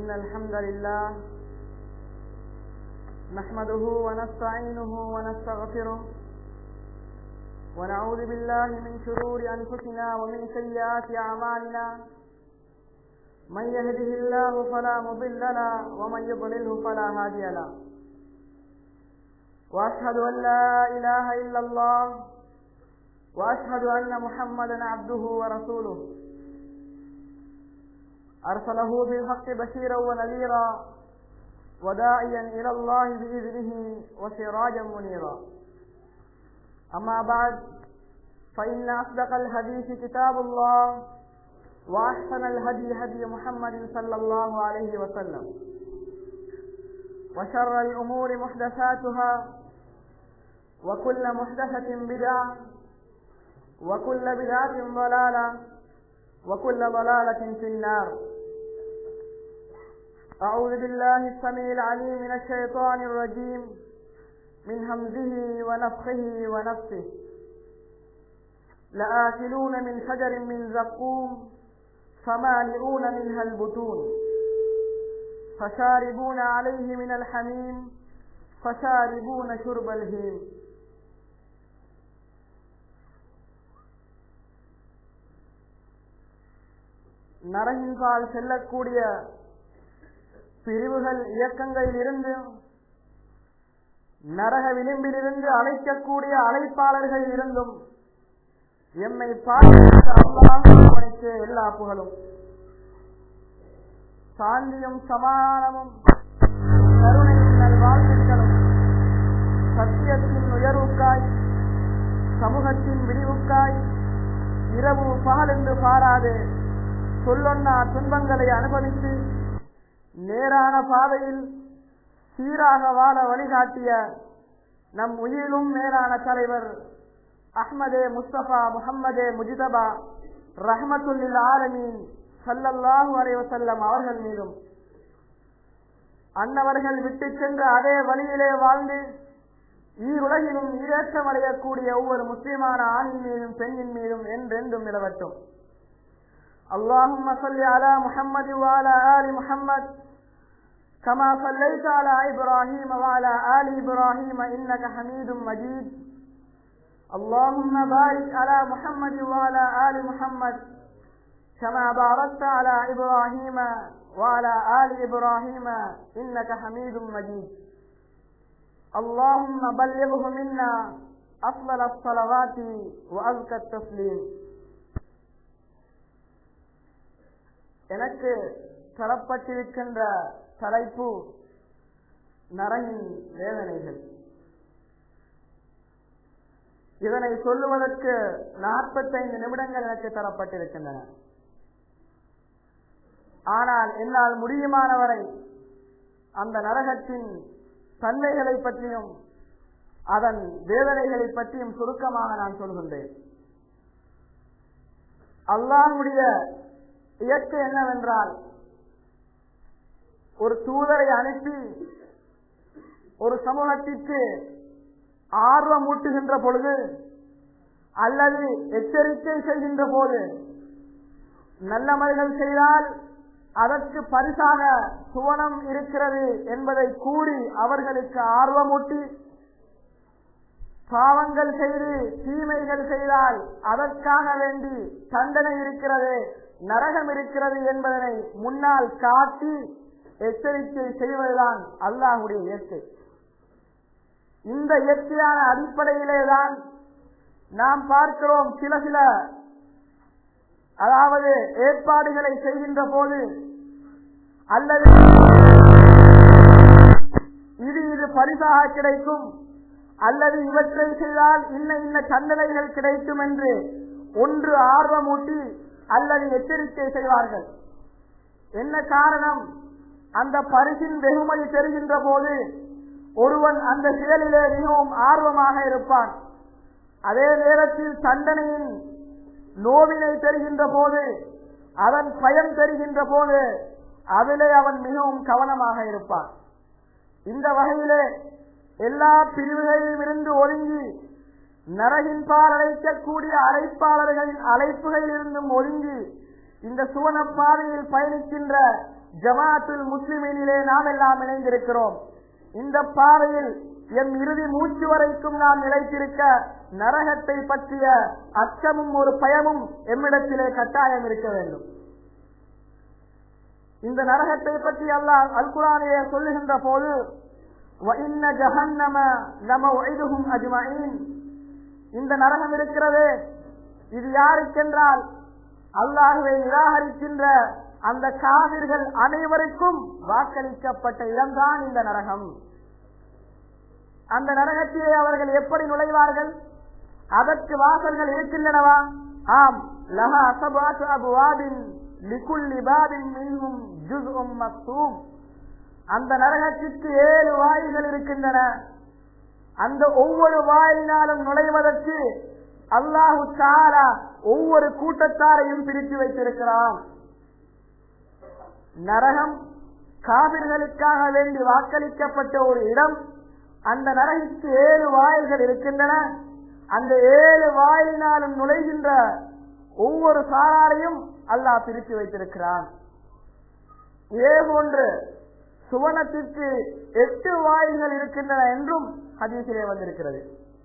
إن الحمد لله نحمده ونستعينه ونستغفره ونعوذ بالله من شرور أنفسنا ومن سيئات أعمالنا من يهده الله فلا مضل له ومن يضلله فلا هادي له وأشهد أن لا إله إلا الله وأشهد أن محمدا عبده ورسوله أرسله بالحق بشيرا ونذيرا وداعيا إلى الله بإذنه وسراجا منيرا أما بعد فإن أصدق الحديث كتاب الله وأحسن الهدي هدي محمد صلى الله عليه وسلم وشر الأمور محدثاتها وكل محدثة بدعة وكل بدعة ضلالة وكل ضلالة في النار أعوذ بالله السميع العليم من الشيطان الرجيم من همزه ونفخه ونفسه لآكلون من شجر من زقوم فمالئون منها البطون فشاربون عليه من الحميم فشاربون شرب الهيم நரகின்பால் செல்லக்கூடிய பிரிவுகள் இயக்கங்களில் இருந்து நரக விளிம்பிலிருந்து அழைக்கக்கூடிய அழைப்பாளர்கள் இருந்தும் எம்மை பார்த்து எல்லா புகழும் சாந்தியும் சமாதானமும் கருணையின் நல்வாழ்த்துக்களும் சத்தியத்தின் உயர்வுக்காய் சமூகத்தின் விடிவுக்காய் இரவு பகல் என்று பாராது சொல்லொன்னா துன்பங்களை அனுபவித்து நேரான பாதையில் சீராக வாழ வழிகாட்டிய நம் உயிரிலும் மேலான தலைவர் அஹ்மதே முஸ்தபா முகம்மதே முஜிதபா ரஹமத்துல்லில் ஆலமீன் சல்லல்லாஹு அலைவசல்லம் அவர்கள் மீதும் அன்னவர்கள் விட்டு சென்ற அதே வழியிலே வாழ்ந்து ஈருலகிலும் ஈரேற்றம் அடையக்கூடிய ஒவ்வொரு முஸ்லிமான ஆணின் மீதும் பெண்ணின் மீதும் என்றென்றும் நிலவட்டும் اللهم صل على محمد وعلى آل محمد كما صليت على إبراهيم وعلى آل إبراهيم إنك حميد مجيد اللهم بارك على محمد وعلى آل محمد كما باركت على إبراهيم وعلى آل إبراهيم إنك حميد مجيد اللهم بلغه منا أفضل الصلوات وأزكى التسليم எனக்கு தரப்பட்டிருக்கின்ற தலைப்பு நரகின் வேதனைகள் இதனை சொல்லுவதற்கு நாற்பத்தைந்து நிமிடங்கள் எனக்கு தரப்பட்டிருக்கின்றன ஆனால் என்னால் முடியுமானவரை அந்த நரகத்தின் தன்மைகளை பற்றியும் அதன் வேதனைகளை பற்றியும் சுருக்கமாக நான் சொல்கின்றேன் அல்லாஹுடைய இயற்கை என்னவென்றால் ஒரு தூதரை அனுப்பி ஒரு சமூகத்திற்கு ஆர்வம் ஊட்டுகின்ற பொழுது அல்லது எச்சரிக்கை செய்கின்ற போது நல்லமல்கள் செய்தால் அதற்கு பரிசாக சுவனம் இருக்கிறது என்பதை கூறி அவர்களுக்கு ஆர்வமூட்டி பாவங்கள் செய்து தீமைகள் செய்தால் அதற்காக வேண்டி தண்டனை இருக்கிறது நரகம் இருக்கிறது என்பதனை முன்னால் காட்டி எச்சரிக்கை செய்வதுதான் அல்லாஹுடைய இயற்கை இந்த இயற்கையான அடிப்படையிலேதான் நாம் பார்க்கிறோம் சில சில அதாவது ஏற்பாடுகளை செய்கின்ற போது அல்லது இது இது பரிசாக கிடைக்கும் அல்லது இவற்றை செய்தால் இன்ன இன்ன தண்டனைகள் கிடைக்கும் என்று ஒன்று ஆர்வமூட்டி அல்லது எச்சரிக்கை செய்வார்கள் என்ன காரணம் அந்த பரிசின் வெகுமதி தெரிகின்ற போது ஒருவன் அந்த செயலிலே மிகவும் ஆர்வமாக இருப்பான் அதே நேரத்தில் தண்டனையின் நோவினை தெரிகின்ற போது அதன் பயம் தெரிகின்ற போது அதிலே அவன் மிகவும் கவனமாக இருப்பான் இந்த வகையிலே எல்லா பிரிவுகளிலும் இருந்து ஒதுங்கி நரகின் பால் அழைக்கக்கூடிய அழைப்பாளர்களின் அழைப்புகளில் இருந்தும் ஒதுங்கி இந்த சுவன பாதையில் பயணிக்கின்ற ஜமாத்துல் முஸ்லிமினிலே நாம் எல்லாம் இணைந்திருக்கிறோம் இந்த பாதையில் எம் இறுதி மூச்சு வரைக்கும் நாம் நிலைத்திருக்க நரகத்தை பற்றிய அச்சமும் ஒரு பயமும் எம்மிடத்திலே கட்டாயம் இருக்க வேண்டும் இந்த நரகத்தை பற்றி அல்லாஹ் அல் குரானிலே சொல்லுகின்ற போது وَإِنَّ جَهَنَّمَ لَمَوْعِدُهُمْ أَجْمَعِينَ இந்த நரகம் இருக்கிறது இது யாருக்கென்றால் அல்லாஹுவை நிராகரிக்கின்ற அந்த காவிர்கள் அனைவருக்கும் வாக்களிக்கப்பட்ட இடம்தான் இந்த நரகம் அந்த நரகத்திலே அவர்கள் எப்படி நுழைவார்கள் அதற்கு வாசல்கள் இருக்கின்றனவா ஆம் லஹா அசபாத்து அபுவாபின் லிகுல்லி பாபின் மின்ஹும் ஜுஸ்உம் மக்தூம் அந்த நரகத்திற்கு ஏழு வாயில்கள் இருக்கின்றன அந்த ஒவ்வொரு வாயினாலும் நுழைவதற்கு அல்லாஹு தாரா ஒவ்வொரு கூட்டத்தாரையும் பிரித்து வைத்திருக்கிறான் நரகம் காவிர்களுக்காக வேண்டி வாக்களிக்கப்பட்ட ஒரு இடம் அந்த நரகிற்கு ஏழு வாயில்கள் இருக்கின்றன அந்த ஏழு வாயினாலும் நுழைகின்ற ஒவ்வொரு சாராரையும் அல்லாஹ் பிரித்து வைத்திருக்கிறான் இதே போன்று சுவனத்திற்கு எட்டு வாயில்கள் இருக்கின்றன என்றும் ஹதீசிலே வந்திருக்கிறது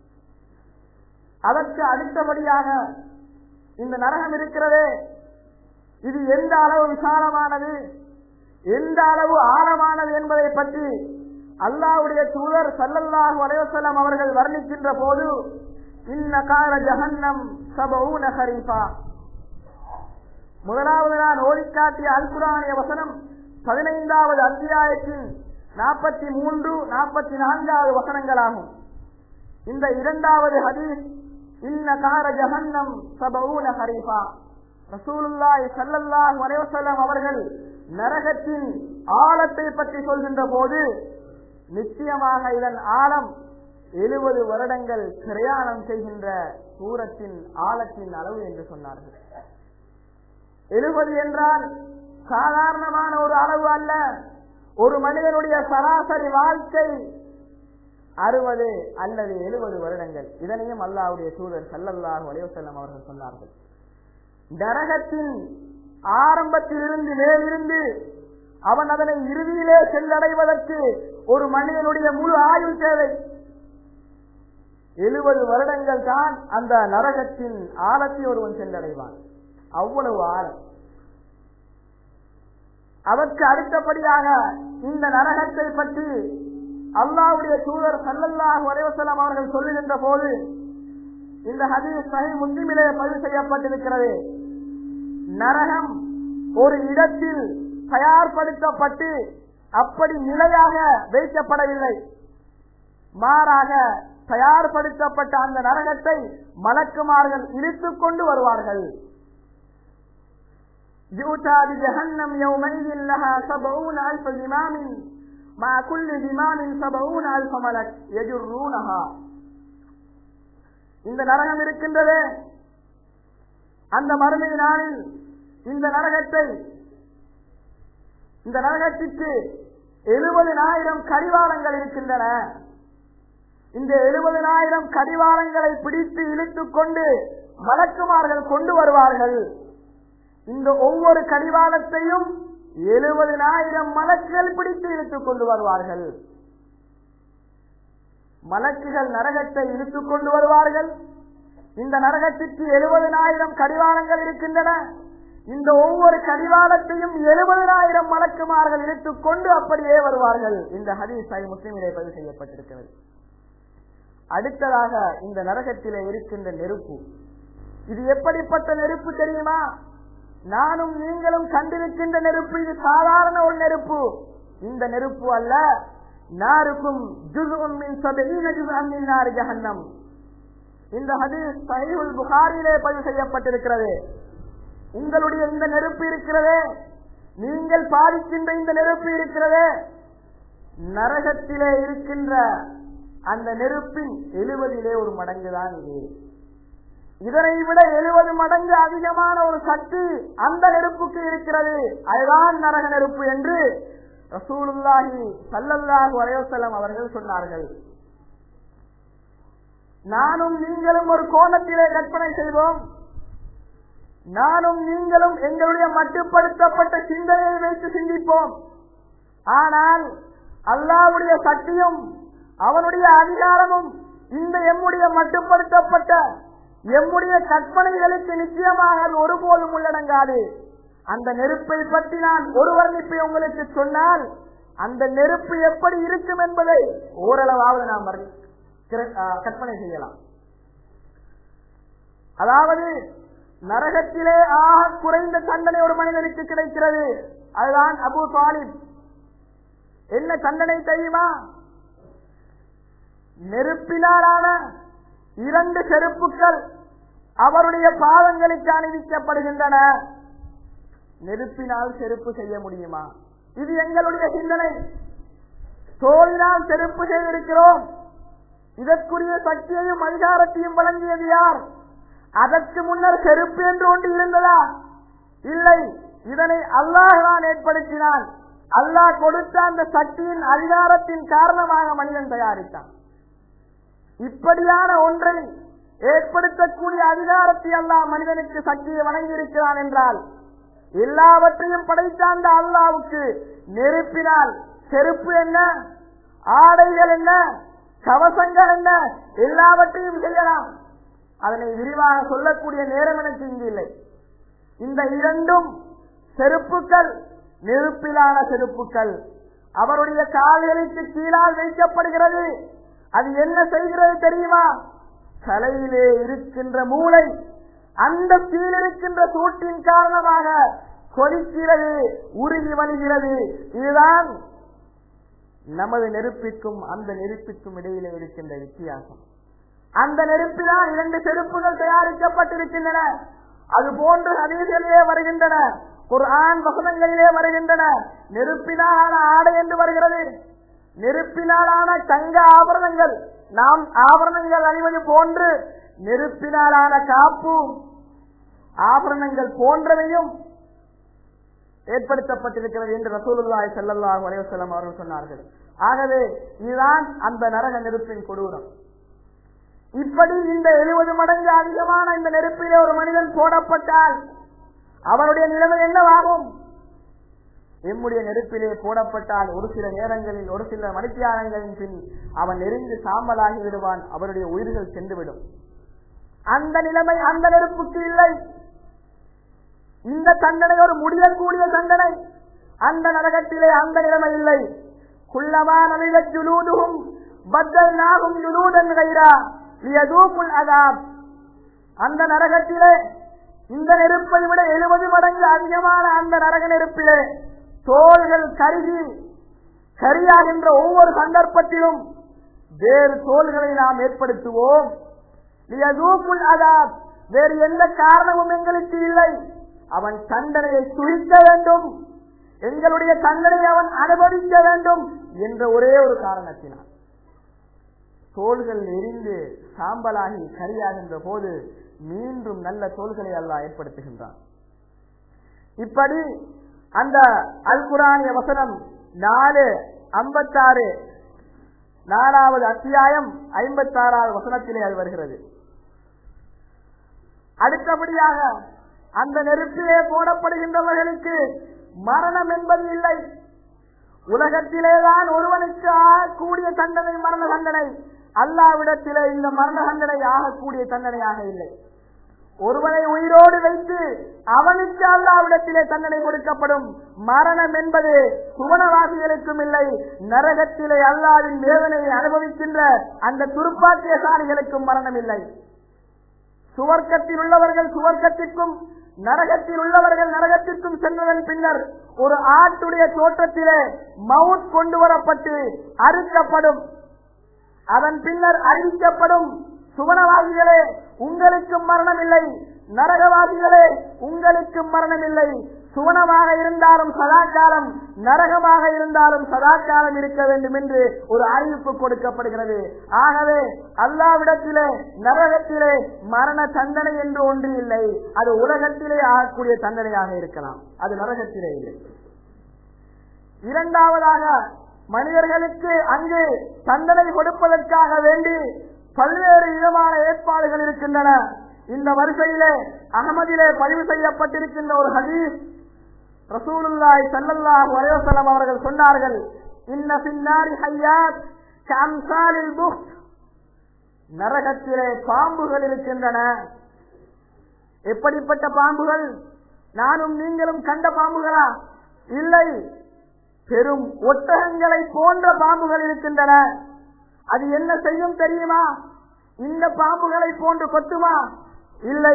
அதற்கு அடுத்தபடியாக இந்த நரகம் இருக்கிறதே இது எந்த அளவு விசாலமானது எந்த அளவு ஆழமானது என்பதை பற்றி அல்லாவுடைய தூதர் சல்லல்லாஹு அலைவசல்லம் அவர்கள் வர்ணிக்கின்ற போது இன்ன கால ஜஹன்னம் சபூன ஹரீஃபா முதலாவது நான் ஓடிக்காட்டிய அல்குரானிய வசனம் பதினைந்தாவது அத்தியாயத்தின் நாற்பத்தி மூன்று நாற்பத்தி நான்காவது வசனங்களாகும் இந்த இரண்டாவது ஹதீஸ் இன்ன கார ஜஹன்னம் சபூன ஹரீஃபா ரசூலுல்லாஹி ஸல்லல்லாஹு அலைஹி வஸல்லம் அவர்கள் நரகத்தின் ஆழத்தை பற்றி சொல்கின்ற போது நிச்சயமாக இதன் ஆழம் எழுபது வருடங்கள் பிரயாணம் செய்கின்ற தூரத்தின் ஆழத்தின் அளவு என்று சொன்னார்கள் எழுபது என்றால் சாதாரணமான ஒரு அளவு அல்ல ஒரு மனிதனுடைய சராசரி வாழ்க்கை அறுபது அல்லது எழுபது வருடங்கள் இதனையும் அல்லாவுடைய தூதர் சல்லல்லாஹு அலைவசல்லம் அவர்கள் சொன்னார்கள் நரகத்தின் ஆரம்பத்திலிருந்து மேலிருந்து அவன் அதனை இறுதியிலே சென்றடைவதற்கு ஒரு மனிதனுடைய முழு ஆயுள் தேவை எழுபது வருடங்கள் தான் அந்த நரகத்தின் ஆழத்தை ஒருவன் சென்றடைவான் அவ்வளவு ஆழம் அதற்கு அடுத்தபடியாக இந்த நரகத்தை பற்றி அல்லாவுடைய தூதர் சல்லல்லாஹு அலைவசலம் அவர்கள் சொல்லுகின்ற போது இந்த ஹதீஸ் சஹி முஸ்லிமிலே பதிவு செய்யப்பட்டிருக்கிறது நரகம் ஒரு இடத்தில் தயார்படுத்தப்பட்டு அப்படி நிலையாக வைக்கப்படவில்லை மாறாக தயார்படுத்தப்பட்ட அந்த நரகத்தை மலக்குமார்கள் இழுத்துக் கொண்டு வருவார்கள் يؤتى بجهنم يومئذ لها سبعون ألف زمام مع كل زمام سبعون ألف ملك يجرونها இந்த நரகம் இருக்கின்றது அந்த மறுமை நாளில் இந்த நரகத்தை இந்த நரகத்திற்கு எழுபதினாயிரம் கடிவாளங்கள் இருக்கின்றன இந்த எழுபதினாயிரம் கடிவாளங்களை பிடித்து இழுத்துக் கொண்டு மலக்குமார்கள் கொண்டு வருவார்கள் இந்த ஒவ்வொரு கடிவாளத்தையும் எழுபதினாயிரம் மலக்குகள் பிடித்து இழுத்துக் கொண்டு வருவார்கள் மலக்குகள் நரகத்தை இழுத்துக் கொண்டு வருவார்கள் இந்த நரகத்திற்கு எழுபதினாயிரம் கடிவாளங்கள் இருக்கின்றன இந்த ஒவ்வொரு கடிவாளத்தையும் எழுபதினாயிரம் மலக்குமார்கள் இழுத்துக் கொண்டு அப்படியே வருவார்கள் இந்த ஹதீஸ் ஐ முஸ்லிமிலே பதிவு செய்யப்பட்டிருக்கிறது அடுத்ததாக இந்த நரகத்திலே இருக்கின்ற நெருப்பு இது எப்படிப்பட்ட நெருப்பு தெரியுமா நானும் நீங்களும் கண்டிருக்கின்ற நெருப்பு இது சாதாரண ஒரு நெருப்பு இந்த நெருப்பு அல்ல நாருக்கும் ஜுசும் மின் சபீன ஜுசும் மின் நாரி ஜஹன்னம் இந்த ஹதீஸ் சஹீஹுல் புகாரிலே பதிவு செய்யப்பட்டிருக்கிறது உங்களுடைய இந்த நெருப்பு இருக்கிறதே நீங்கள் பாதிக்கின்ற இந்த நெருப்பு இருக்கிறதே நரகத்திலே இருக்கின்ற அந்த நெருப்பின் எழுவதிலே ஒரு மடங்குதான் இது இதனை விட எழுபது மடங்கு அதிகமான ஒரு சக்தி அந்த நெருப்புக்கு இருக்கிறது அதுதான் நரக நெருப்பு என்று ரசூலுல்லாஹி சல்லல்லாஹு அலைவசல்லம் அவர்கள் சொன்னார்கள் நானும் நீங்களும் ஒரு கோணத்திலே கற்பனை செய்வோம் நானும் நீங்களும் எங்களுடைய மட்டுப்படுத்தப்பட்ட சிந்தனையை வைத்து சிந்திப்போம் ஆனால் அல்லாவுடைய சக்தியும் அவனுடைய அதிகாரமும் இந்த எம்முடைய மட்டுப்படுத்தப்பட்ட எம்முடைய கற்பனைகளுக்கு நிச்சயமாக அது ஒருபோதும் உள்ளடங்காது அந்த நெருப்பை பற்றி நான் ஒரு வர்ணிப்பை உங்களுக்கு சொன்னால் அந்த நெருப்பு எப்படி இருக்கும் என்பதை ஓரளவாவது நாம் வர்ணி- கிர- ஆ, கற்பனை செய்யலாம் அதாவது நரகத்திலே ஆக குறைந்த தண்டனை ஒரு மனிதனுக்கு கிடைக்கிறது அதுதான் அபு சாலிப் என்ன தண்டனை தெரியுமா நெருப்பினாலான இரண்டு செருப்புக்கள் அவருடைய பாதங்களுக்கு அணிவிக்கப்படுகின்றன நெருப்பினால் செருப்பு செய்ய முடியுமா இது எங்களுடைய சிந்தனை தோளினால் செருப்பு செய்திருக்கிறோம் இதற்குரிய சக்தியையும் அதிகாரத்தையும் வழங்கியது யார் அதற்கு முன்னர் செருப்பு என்று ஒன்று இருந்ததா இல்லை இதனை அல்லாஹ் தான் ஏற்படுத்தினான் அல்லாஹ் கொடுத்த அந்த சக்தியின் அதிகாரத்தின் காரணமாக மனிதன் தயாரித்தான் இப்படியான ஒன்றை ஏற்படுத்தக்கூடிய அதிகாரத்தை அல்லாஹ் மனிதனுக்கு சக்தியை வழங்கியிருக்கிறான் என்றால் எல்லாவற்றையும் படைத்த அந்த அல்லாவுக்கு நெருப்பினால் செருப்பு என்ன ஆடைகள் என்ன கவசங்கள் என்ன எல்லாவற்றையும் செய்யலாம் அதனை விரிவாக சொல்லக்கூடிய நேரம் எனக்கு இங்கு இல்லை இந்த இரண்டும் செருப்புக்கள் நெருப்பிலான செருப்புக்கள் அவருடைய கால்களுக்கு கீழால் வைக்கப்படுகிறது அது என்ன செய்கிறது தெரியுமா தலையிலே இருக்கின்ற மூளை அந்த கீழ் இருக்கின்ற சூட்டின் காரணமாக கொதிக்கிறது உருகி வழிகிறது இதுதான் நமது நெருப்பிற்கும் அந்த நெருப்பிற்கும் இடையிலே இருக்கின்ற வித்தியாசம் அந்த நெருப்பினால் இரண்டு செருப்புகள் தயாரிக்கப்பட்டிருக்கின்றன அது போன்று ஹதீசிலே வருகின்றன குர்ஆன் வசனங்களிலே வருகின்றன நெருப்பினாலான ஆடை என்று வருகிறது நெருப்பினாலான தங்க ஆபரணங்கள் நாம் ஆபரணங்கள் அணிவது போன்று நெருப்பினாலான காப்பு ஆபரணங்கள் போன்றவையும் ஏற்படுத்தப்பட்டிருக்கிறது என்று ரசூலுல்லாஹி ஸல்லல்லாஹு அலைஹி வஸல்லம் அவர்கள் சொன்னார்கள் ஆகவே இதுதான் அந்த நரக நெருப்பின் கொடூரம் இப்படி இந்த எழுபது மடங்கு அதிகமான இந்த நெருப்பிலே ஒரு மனிதன் போடப்பட்டால் அவனுடைய நிலைமை என்னவாகும் எம்முடைய நெருப்பிலே போடப்பட்டால் ஒரு சில நேரங்களில் ஒரு சில மணித்தியானங்களின் பின் அவன் நெருங்கி சாம்பலாகி விடுவான் அவருடைய உயிர்கள் சென்றுவிடும் அந்த நிலைமை அந்த நெருப்புக்கு இல்லை இந்த தண்டனை ஒரு முடியக்கூடிய தண்டனை அந்த நரகத்திலே அந்த நிலைமை இல்லை குள்ளமா நலித ஜுலூதுகும் பத்தல் நாகும் ஜுலூதன் கைரா லியதூக்குல் அதாப் அந்த நரகத்திலே இந்த நெருப்பை விட எழுபது மடங்கு அதிகமான அந்த நரக நெருப்பிலே தோள்கள் கருகி கரியாகின்ற ஒவ்வொரு சந்தர்ப்பத்திலும் வேறு தோள்களை நாம் ஏற்படுத்துவோம் லியதூக்குல் அதாப் வேறு எந்த காரணமும் எங்களுக்கு இல்லை அவன் தண்டனையை சுழிக்க வேண்டும் எங்களுடைய தண்டனை அவன் அனுபவிக்க வேண்டும் என்ற ஒரே ஒரு காரணத்தினால் தோள்கள் எரிந்து சாம்பலாகி கரியாகின்ற போது மீண்டும் நல்ல தோள்களை அல்லாஹ் ஏற்படுத்துகின்றான் இப்படி அந்த அல் குரானிய வசனம் நாலு ஐம்பத்தாறு நாலாவது அத்தியாயம் ஐம்பத்தாறாவது வசனத்திலே அது வருகிறது அடுத்தபடியாக அந்த நெருப்பிலே போடப்படுகின்றவர்களுக்கு மரணம் என்பது இல்லை உலகத்திலேதான் ஒருவனுக்கு ஆகக்கூடிய தண்டனை மரண தண்டனை அல்லாவிடத்திலே இந்த மரண தண்டனை ஆகக்கூடிய தண்டனையாக இல்லை ஒருவனை உயிரோடு வைத்து அவனுக்கு அல்லாவிடத்திலே தண்டனை கொடுக்கப்படும் மரணம் என்பது சுவனவாசிகளுக்கும் இல்லை நரகத்திலே அல்லாவின் வேதனையை அனுபவிக்கின்ற அந்த துருப்பாக்கியசாலிகளுக்கும் மரணம் இல்லை சுவர்க்கத்தில் உள்ளவர்கள் சுவர்க்கத்திற்கும் நரகத்தில் உள்ளவர்கள் நரகத்திற்கும் சென்றதன் பின்னர் ஒரு ஆட்டுடைய தோற்றத்திலே மவுத் கொண்டு வரப்பட்டு அறுக்கப்படும் அதன் பின்னர் அறிவிக்கப்படும் சுவனவாசிகளே உங்களுக்கும் மரணம் இல்லை நரகவாசிகளே உங்களுக்கும் மரணம் இல்லை சுவனமாக இருந்தாலும் சதாக்காலம் நரகமாக இருந்தாலும் சதாக்காலம் இருக்க வேண்டும் என்று ஒரு அறிவிப்பு கொடுக்கப்படுகிறது ஆகவே அல்லாவிடத்திலே நரகத்திலே மரண தண்டனை என்று ஒன்று இல்லை அது உலகத்திலே ஆகக்கூடிய தண்டனையாக இருக்கலாம் அது நரகத்திலே இல்லை இரண்டாவதாக மனிதர்களுக்கு அங்கு தண்டனை கொடுப்பதற்காக வேண்டி பல்வேறு விதமான ஏற்பாடுகள் இருக்கின்றன இந்த வரிசையிலே அகமதிலே பதிவு செய்யப்பட்டிருக்கின்ற ஒரு ஹதீஸ் ரசூலுல்லாய் சல்லல்லாஹு அலைஹி வஸல்லம் அவர்கள் சொன்னார்கள் இன்ன பின்னாரி ஹையாத் கம்சாலில் புக்த் நரகத்திலே பாம்புகள் இருக்கின்றன எப்படிப்பட்ட பாம்புகள் நானும் நீங்களும் கண்ட பாம்புகளா இல்லை பெரும் ஒட்டகங்களை போன்ற பாம்புகள் இருக்கின்றன அது என்ன செய்யும் தெரியுமா இந்த பாம்புகளை போன்று கொத்துமா இல்லை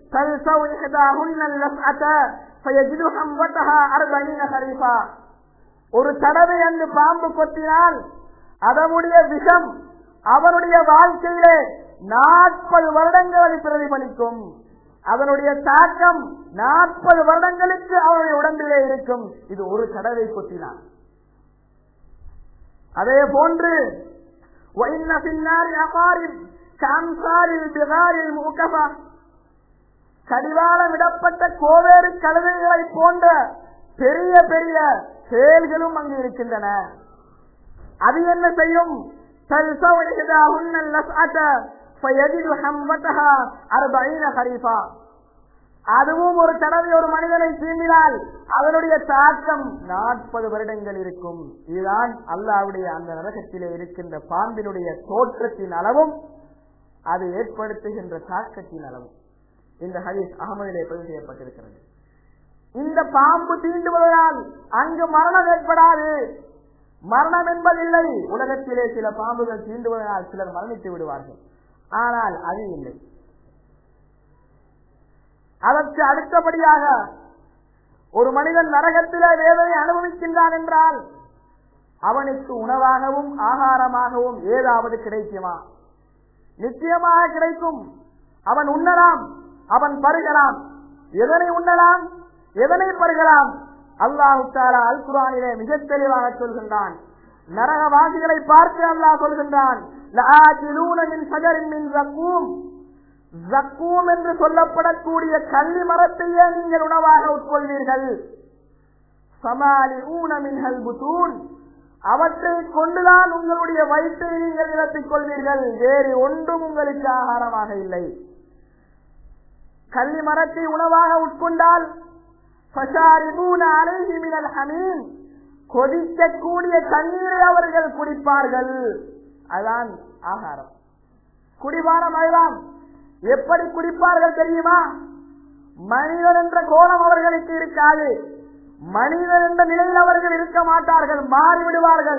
ஒரு தடவை அங்கு பாம்பு கொத்தினால் அதனுடைய விஷம் அவனுடைய வாழ்க்கையிலே நாற்பது வருடங்கள் அது பிரதிபலிக்கும் அதனுடைய தாக்கம் நாற்பது வருடங்களுக்கு அவனுடைய உடம்பிலே இருக்கும் இது ஒரு தடவை கொத்தினான் அதே போன்று கடிவாளம் விடப்பட்ட கோவேறு கழுதைகளை போன்ற பெரிய பெரிய செயல்களும் அங்கு இருக்கின்றன அது என்ன செய்யும் அதுவும் ஒரு தடவை ஒரு மனிதனை தீண்டினால் அதனுடைய தாக்கம் நாற்பது வருடங்கள் இருக்கும் இதுதான் அல்லாவுடைய அந்த நரகத்திலே இருக்கின்ற பாம்பினுடைய தோற்றத்தின் அளவும் அது ஏற்படுத்துகின்ற தாக்கத்தின் அளவும் இந்த ஹதீஸ் அகமதிலே பதிவு செய்யப்பட்டிருக்கிறது இந்த பாம்பு தீண்டுவதால் அங்கு மரணம் ஏற்படாது மரணம் என்பதில்லை உலகத்திலே சில பாம்புகள் தீண்டுவதனால் சிலர் மரணித்து விடுவார்கள் ஆனால் அது இல்லை அதற்கு அடுத்தபடியாக ஒரு மனிதன் நரகத்திலே வேதனை அனுபவிக்கின்றான் என்றால் அவனுக்கு உணவாகவும் ஆகாரமாகவும் ஏதாவது கிடைக்குமா நிச்சயமாக கிடைக்கும் அவன் உண்ணலாம் அவன் பருகலாம் எதனை உண்ணலாம் எதனை பருகலாம் அல்லாஹு தாலா அல் குரானிலே மிக தெளிவாக சொல்கின்றான் நரகவாசிகளை பார்த்து அல்லாஹ் சொல்கின்றான் ஜக்கூம் என்று சொல்லப்படக்கூடிய கல்வி மரத்தையே நீங்கள் உணவாக உட்கொள்வீர்கள் சமாலி ஊனமின்கள் புத்தூன் அவற்றை கொண்டுதான் உங்களுடைய வயிற்றை நீங்கள் நிரப்பிக் கொள்வீர்கள் வேறு ஒன்றும் உங்களுக்கு ஆகாரமாக இல்லை கல்வி மரத்தை உணவாக உட்கொண்டால் கொதிக்கக்கூடிய தண்ணீரை அவர்கள் குடிப்பார்கள் அதான் ஆகாரம் குடிபானம் அதுதான் எப்படி குடிப்பார்கள் தெரியுமா மனிதன் என்ற கோணம் அவர்களுக்கு இருக்காது மனிதன் என்ற நிலையில் அவர்கள் இருக்க மாட்டார்கள் மாறிவிடுவார்கள்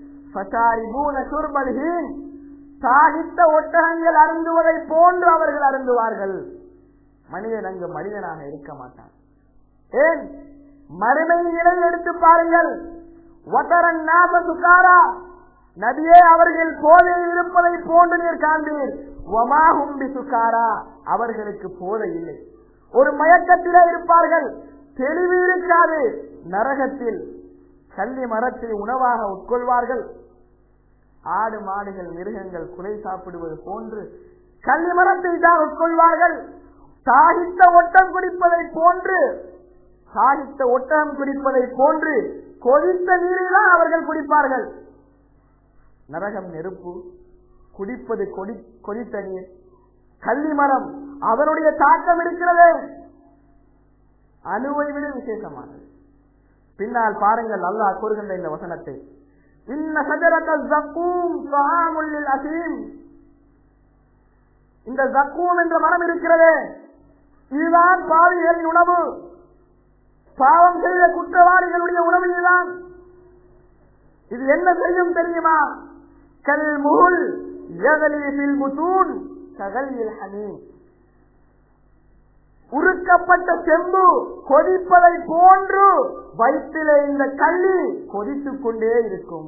சாகித்த ஒட்டகங்கள் அருந்துவதை போன்று அவர்கள் அருந்துவார்கள் மனிதன் அங்கு மனிதனாக இருக்க மாட்டான் ஏன் மறுமை நிலை எடுத்து பாருங்கள் ஒட்டரன் நாச சுகாரா நபியே அவர்கள் போதையில் இருப்பதை போன்று நீர் காண்பீர் ஒமாஹும்பி சுகாரா அவர்களுக்கு போதை இல்லை ஒரு மயக்கத்திலே இருப்பார்கள் தெளிவு இருக்காது நரகத்தில் கல்வி மரத்தில் உணவாக உட்கொள்வார்கள் ஆடு மாடுகள் மிருகங்கள் குலை சாப்பிடுவது போன்று கல்வி மரத்தை தான் உட்கொள்வார்கள் சாகித்த ஒட்டம் குடிப்பதை போன்று சாகித்த ஒட்டகம் குடிப்பதை போன்று கொதித்த நீரை தான் அவர்கள் குடிப்பார்கள் நரகம் நெருப்பு குடிப்பது கொடி கொதித்த நீர் கள்ளி மரம் அதனுடைய தாக்கம் இருக்கிறது அணுவை விட விசேஷமானது பின்னால் பாருங்கள் அல்லாஹ் கூறுகின்ற இந்த வசனத்தை இன்ன சஜரத்தல் ஜக்கூம் சஹாமுல்லில் அசீம் இந்த ஜக்கூம் என்ற மரம் இருக்கிறது இதுதான் பாவிகளின் உணவு பாவம் செய்த குற்றவாளிகளுடைய உணவு இதுதான் இது என்ன செய்யும் தெரியுமா கல் முகுல் எதலில் முத்தூன் ககலில் ஹனீம் உருக்கப்பட்ட செம்பு கொதிப்பதை போன்று வயிற்றிலே இந்த கள்ளி கொதித்துக் கொண்டே இருக்கும்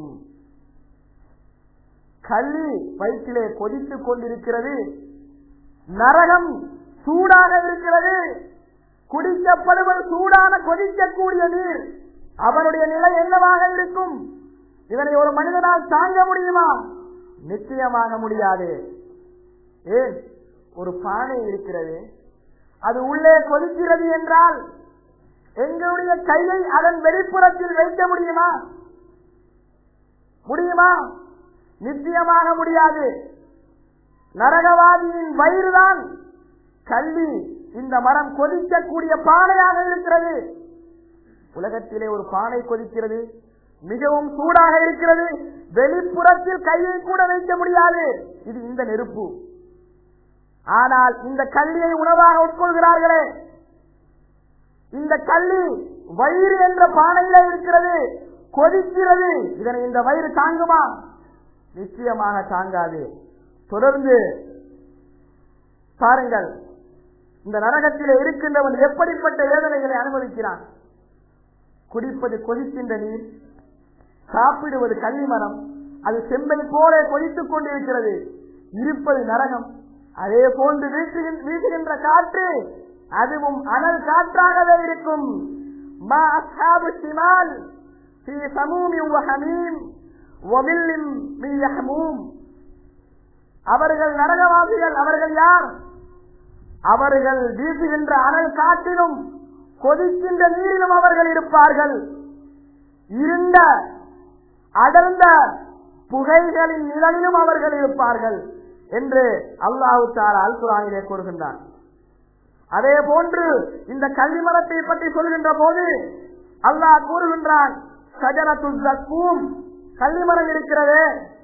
கள்ளி வயிற்றிலே கொதித்துக் கொண்டிருக்கிறது நரகம் சூடாக இருக்கிறது குடிக்கப்படுவது சூடான கொதிக்கக்கூடிய நீர் அவனுடைய நிலை என்னவாக இருக்கும் இதனை ஒரு மனிதனால் தாங்க முடியுமா நிச்சயமாக முடியாது ஏன் ஒரு பானை இருக்கிறது அது உள்ளே கொதிக்கிறது என்றால் எங்களுடைய கையை அதன் வெளிப்புறத்தில் வைக்க முடியுமா முடியுமா நிச்சயமாக முடியாது நரகவாதியின் வயிறுதான் கல்வி இந்த மரம் கொதிக்கக்கூடிய பானையாக இருக்கிறது உலகத்திலே ஒரு பானை கொதிக்கிறது மிகவும் சூடாக இருக்கிறது வெளிப்புறத்தில் கையை கூட வைக்க முடியாது இது இந்த நெருப்பு ஆனால் இந்த கல்லியை உணவாக உட்கொள்கிறார்களே இந்த கல்லி வயிறு என்ற பானையில இருக்கிறது கொதிக்கிறது இதனை இந்த வயிறு தாங்குமா நிச்சயமாக தாங்காது தொடர்ந்து பாருங்கள் இந்த நரகத்திலே இருக்கின்றவன் எப்படிப்பட்ட வேதனைகளை அனுபவிக்கிறான் குடிப்பது கொதிக்கின்ற நீர் சாப்பிடுவது கள்ளிமரம் அது செம்பை போல கொதித்துக் கொண்டிருக்கிறது இருப்பது நரகம் அதே போன்று வீசுகின்ற வீசுகின்ற காற்று அதுவும் அனல் காற்றாகவே இருக்கும் மா அஸ்ஹாபு ஷிமால் ஃபீ சமூமி வ ஹமீம் வ வில்லின் மின் யஹ்மூம் அவர்கள் நரகவாசிகள் அவர்கள் யார் அவர்கள் வீசுகின்ற அனல் காற்றிலும் கொதிக்கின்ற நீரிலும் அவர்கள் இருப்பார்கள் இருண்ட அடர்ந்த புகைகளின் நிழலிலும் அவர்கள் இருப்பார்கள் என்று அல்லாஹு தாலா அல் குரானிலே கூறுகின்றான் அதே போன்று இந்த கல்வி மரத்தை பற்றி சொல்கின்ற போது அல்லாஹ் கூறுகின்றான் சஜரத்துல் ஜக்கூம் கல்வி மரம் இருக்கிறது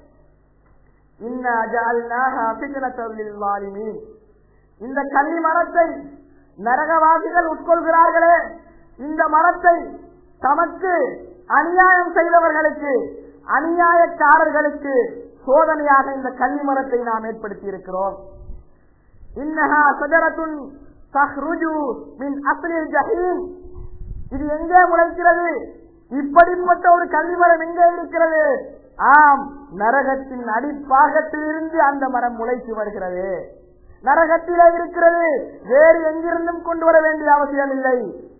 இந்த கல்வி மரத்தை நரகவாசிகள் உட்கொள்கிறார்களே இந்த மரத்தை தமக்கு அநியாயம் செய்தவர்களுக்கு அநியாயக்காரர்களுக்கு சோதனையாக இந்த கல்வி மரத்தை நாம் ஏற்படுத்தி இருக்கிறோம் இன்னஹா சஜரத்துன் தஹ்ருஜு மின் அஸ்லில் ஜஹீம் இது எங்கே முளைக்கிறது இப்படிப்பட்ட ஒரு கல்வி மரம் எங்கே இருக்கிறது ஆம் நரகத்தின் அடிப்பாகத்திலிருந்து அந்த மரம் முளைத்து வருகிறது நரகத்திலே இருக்கிறது வேறு எங்கிருந்தும் கொண்டு வர வேண்டிய அவசியம் இல்லை